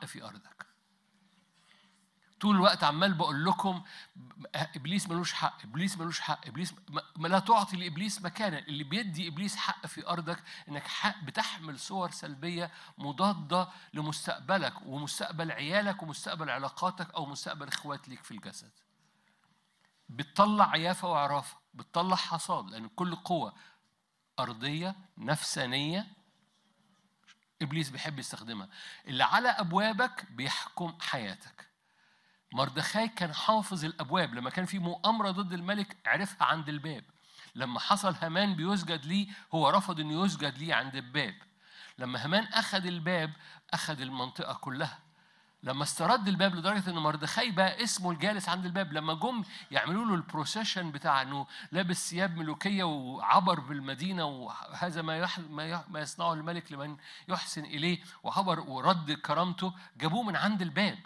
في أرضك طول الوقت عمال بقول لكم ابليس ملوش حق ابليس ملوش حق ابليس ما لا تعطي لابليس مكانا اللي بيدي ابليس حق في ارضك انك حق بتحمل صور سلبيه مضاده لمستقبلك ومستقبل عيالك ومستقبل علاقاتك او مستقبل اخوات ليك في الجسد بتطلع عيافه وعرافه بتطلع حصاد لان كل قوه ارضيه نفسانيه ابليس بيحب يستخدمها اللي على ابوابك بيحكم حياتك مردخاي كان حافظ الابواب لما كان في مؤامره ضد الملك عرفها عند الباب لما حصل هامان بيسجد ليه هو رفض انه يسجد ليه عند الباب لما هامان اخذ الباب اخذ المنطقه كلها لما استرد الباب لدرجه ان مردخاي بقى اسمه الجالس عند الباب لما جم يعملوا له البروسيشن بتاع انه لابس ثياب ملوكيه وعبر بالمدينه وهذا ما يح... ما, يح... ما يصنعه الملك لمن يحسن اليه وعبر ورد كرامته جابوه من عند الباب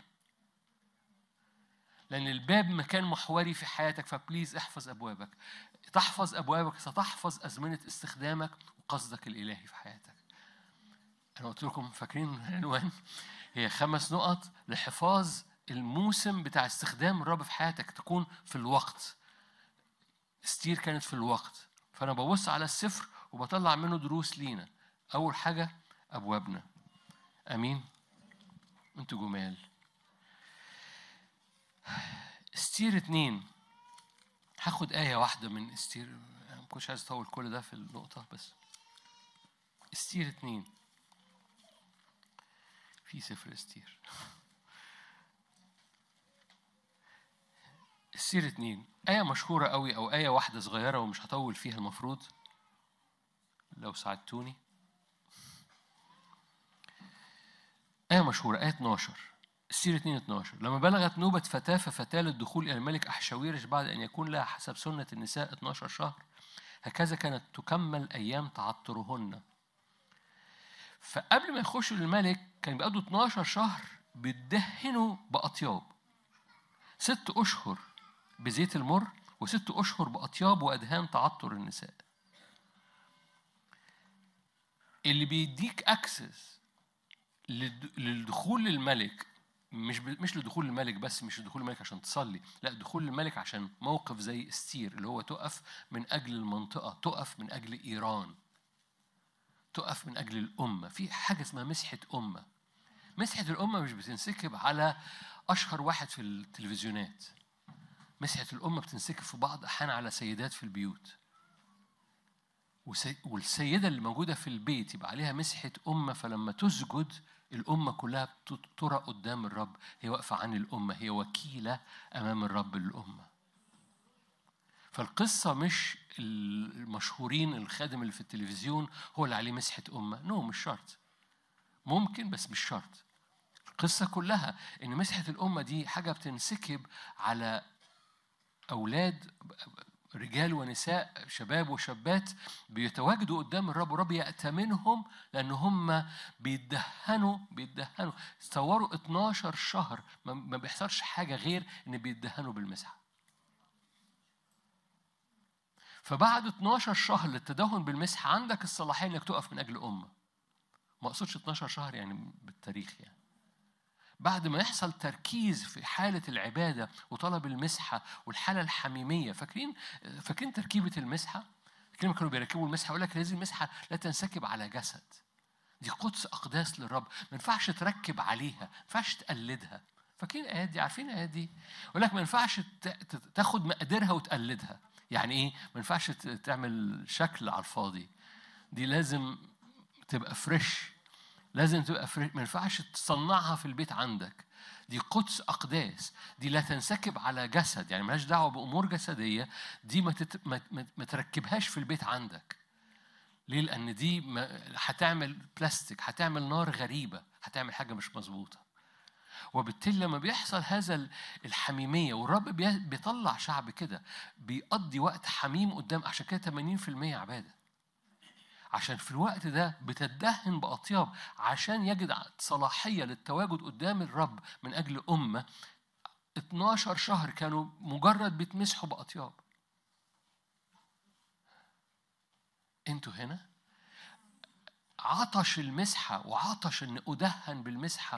لأن الباب مكان محوري في حياتك فبليز احفظ أبوابك تحفظ أبوابك ستحفظ أزمنة استخدامك وقصدك الإلهي في حياتك أنا قلت لكم فاكرين العنوان هي خمس نقط لحفاظ الموسم بتاع استخدام الرب في حياتك تكون في الوقت ستير كانت في الوقت فأنا ببص على السفر وبطلع منه دروس لينا أول حاجة أبوابنا أمين أنتوا جمال استير اتنين هاخد آية واحدة من استير ما كنتش عايز أطول كل ده في النقطة بس استير اتنين في سفر استير استير اتنين آية مشهورة قوي أو آية واحدة صغيرة ومش هطول فيها المفروض لو ساعدتوني آية مشهورة آية 12 السير 2 12 لما بلغت نوبة فتاة ففتاة للدخول إلى الملك أحشاويرش بعد أن يكون لها حسب سنة النساء 12 شهر هكذا كانت تكمل أيام تعطرهن فقبل ما يخشوا للملك كان بيقضوا 12 شهر بيدهنوا بأطياب ست أشهر بزيت المر وست أشهر بأطياب وأدهان تعطر النساء اللي بيديك أكسس للدخول للملك مش مش لدخول الملك بس مش لدخول الملك عشان تصلي لا دخول الملك عشان موقف زي استير اللي هو تقف من اجل المنطقه تقف من اجل ايران تقف من اجل الامه في حاجه اسمها مسحه امه مسحه الامه مش بتنسكب على اشهر واحد في التلفزيونات مسحه الامه بتنسكب في بعض احيان على سيدات في البيوت والسيده اللي موجوده في البيت يبقى عليها مسحه امه فلما تسجد الأمة كلها ترى قدام الرب هي واقفة عن الأمة هي وكيلة أمام الرب للأمة فالقصة مش المشهورين الخادم اللي في التلفزيون هو اللي عليه مسحة أمة نو no, مش شرط ممكن بس مش شرط القصة كلها إن مسحة الأمة دي حاجة بتنسكب على أولاد رجال ونساء شباب وشابات بيتواجدوا قدام الرب والرب يأتمنهم لأن هم بيدهنوا بيدهنوا تصوروا 12 شهر ما بيحصلش حاجة غير إن بيدهنوا بالمسحة فبعد 12 شهر للتدهن بالمسحة عندك الصلاحية إنك تقف من أجل أمة ما أقصدش 12 شهر يعني بالتاريخ يعني بعد ما يحصل تركيز في حالة العبادة وطلب المسحة والحالة الحميمية فاكرين فاكرين تركيبة المسحة؟ فاكرين كانوا بيركبوا المسحة يقول لك هذه المسحة لا تنسكب على جسد دي قدس أقداس للرب ما ينفعش تركب عليها ما ينفعش تقلدها فاكرين الآيات دي عارفين الآيات دي يقول لك ما ينفعش تاخد مقاديرها وتقلدها يعني إيه ما ينفعش تعمل شكل على الفاضي دي لازم تبقى فريش لازم تبقى فريش ما ينفعش تصنعها في البيت عندك دي قدس أقداس دي لا تنسكب على جسد يعني ملهاش دعوة بأمور جسدية دي ما, تت... ما... ما تركبهاش في البيت عندك ليه؟ لأن دي ما... هتعمل بلاستيك هتعمل نار غريبة هتعمل حاجة مش مظبوطة وبالتالي لما بيحصل هذا الحميمية والرب بيطلع شعب كده بيقضي وقت حميم قدام عشان كده 80% عبادة عشان في الوقت ده بتدهن بأطياب عشان يجد صلاحية للتواجد قدام الرب من أجل أمة 12 شهر كانوا مجرد بيتمسحوا بأطياب انتوا هنا عطش المسحة وعطش ان أدهن بالمسحة